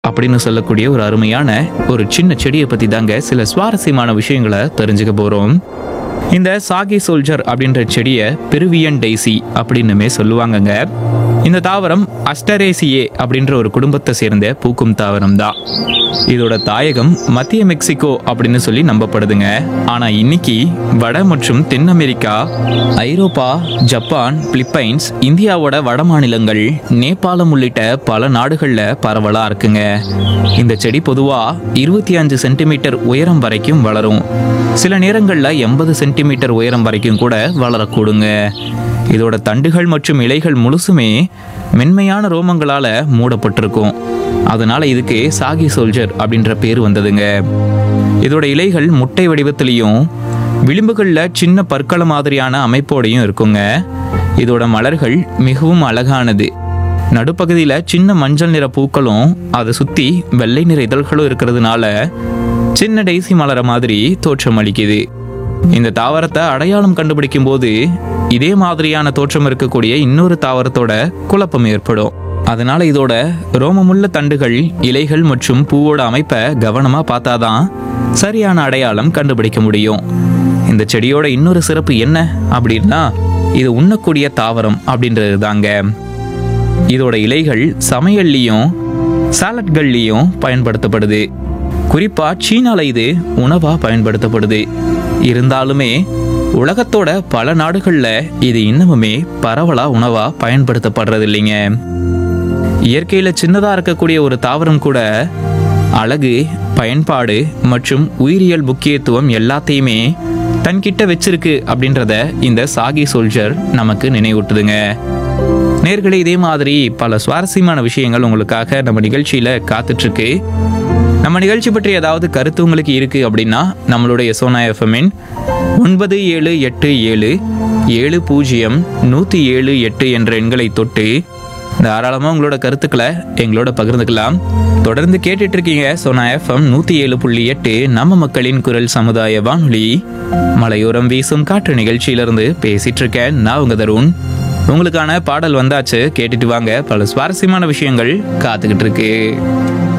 அப்படின்னு சொல்லக்கூடிய ஒரு அருமையான ஒரு சின்ன செடியை பத்தி தாங்க சில சுவாரஸ்யமான விஷயங்களை தெரிஞ்சுக்க போறோம் இந்த சாகி சோல்ஜர் அப்படின்ற செடியை பெருவியன் டெய்சி அப்படின்னுமே சொல்லுவாங்கங்க இந்த தாவரம் அஸ்டரேசியே அப்படின்ற ஒரு குடும்பத்தை சேர்ந்த பூக்கும் தாவரம் தான் இதோட தாயகம் மத்திய மெக்சிகோ அப்படின்னு சொல்லி நம்பப்படுதுங்க ஆனா இன்னைக்கு வட மற்றும் தென் அமெரிக்கா ஐரோப்பா ஜப்பான் பிலிப்பைன்ஸ் இந்தியாவோட வட மாநிலங்கள் நேபாளம் உள்ளிட்ட பல நாடுகள்ல பரவலா இருக்குங்க இந்த செடி பொதுவா இருபத்தி அஞ்சு சென்டிமீட்டர் உயரம் வரைக்கும் வளரும் சில நேரங்கள்ல எண்பது சென்டிமீட்டர் உயரம் வரைக்கும் கூட வளரக்கூடுங்க இதோட தண்டுகள் மற்றும் இலைகள் முழுசுமே மென்மையான ரோமங்களால மூடப்பட்டிருக்கும் அதனால இதுக்கு சாகி சோல்ஜர் அப்படின்ற பேர் வந்ததுங்க இதோட இலைகள் முட்டை வடிவத்திலையும் விளிம்புகளில் சின்ன பற்கள மாதிரியான அமைப்போடையும் இருக்குங்க இதோட மலர்கள் மிகவும் அழகானது நடுப்பகுதியில் சின்ன மஞ்சள் நிற பூக்களும் அதை சுற்றி வெள்ளை நிற இதழ்களும் இருக்கிறதுனால சின்ன டெய்சி மலர மாதிரி தோற்றம் அளிக்குது இந்த தாவரத்தை அடையாளம் கண்டுபிடிக்கும் போது இதே மாதிரியான தோற்றம் இருக்கக்கூடிய இன்னொரு தாவரத்தோட குழப்பம் ஏற்படும் அதனால இதோட ரோமமுள்ள தண்டுகள் இலைகள் மற்றும் பூவோட அமைப்பை கவனமா பார்த்தாதான் சரியான அடையாளம் கண்டுபிடிக்க முடியும் இந்த செடியோட இன்னொரு சிறப்பு என்ன அப்படின்னா இது உண்ணக்கூடிய தாவரம் அப்படின்றது தாங்க இதோட இலைகள் சமையல்லையும் சாலட்கள்லையும் பயன்படுத்தப்படுது குறிப்பா சீனால இது உணவா பயன்படுத்தப்படுது இருந்தாலுமே உலகத்தோட பல நாடுகள்ல இது இன்னமுமே பரவலா உணவா பயன்படுத்தப்படுறது இல்லைங்க இயற்கையில சின்னதா இருக்கக்கூடிய ஒரு தாவரம் கூட அழகு பயன்பாடு மற்றும் உயிரியல் முக்கியத்துவம் எல்லாத்தையுமே தன்கிட்ட வச்சிருக்கு அப்படின்றத இந்த சாகி சோல்ஜர் நமக்கு நினைவூட்டுதுங்க நேர்களே இதே மாதிரி பல சுவாரஸ்யமான விஷயங்கள் உங்களுக்காக நம்ம நிகழ்ச்சியில காத்துட்டு இருக்கு நம்ம நிகழ்ச்சி பற்றி ஏதாவது கருத்து உங்களுக்கு இருக்கு அப்படின்னா நம்மளுடைய சோனா எஃப்எம்மின் ஒன்பது ஏழு எட்டு ஏழு ஏழு பூஜ்ஜியம் நூற்றி ஏழு எட்டு என்ற எண்களை தொட்டு தாராளமாக உங்களோட கருத்துக்களை எங்களோட பகிர்ந்துக்கலாம் தொடர்ந்து கேட்டுட்டு இருக்கீங்க சோனா எஃப்எம் நூற்றி ஏழு புள்ளி எட்டு நம்ம மக்களின் குரல் சமுதாய வானொலி மலையோரம் வீசும் காற்று நிகழ்ச்சியிலிருந்து பேசிட்டு இருக்கேன் நான் உங்க தருண் உங்களுக்கான பாடல் வந்தாச்சு கேட்டுட்டு வாங்க பல சுவாரஸ்யமான விஷயங்கள் காத்துக்கிட்டு இருக்கு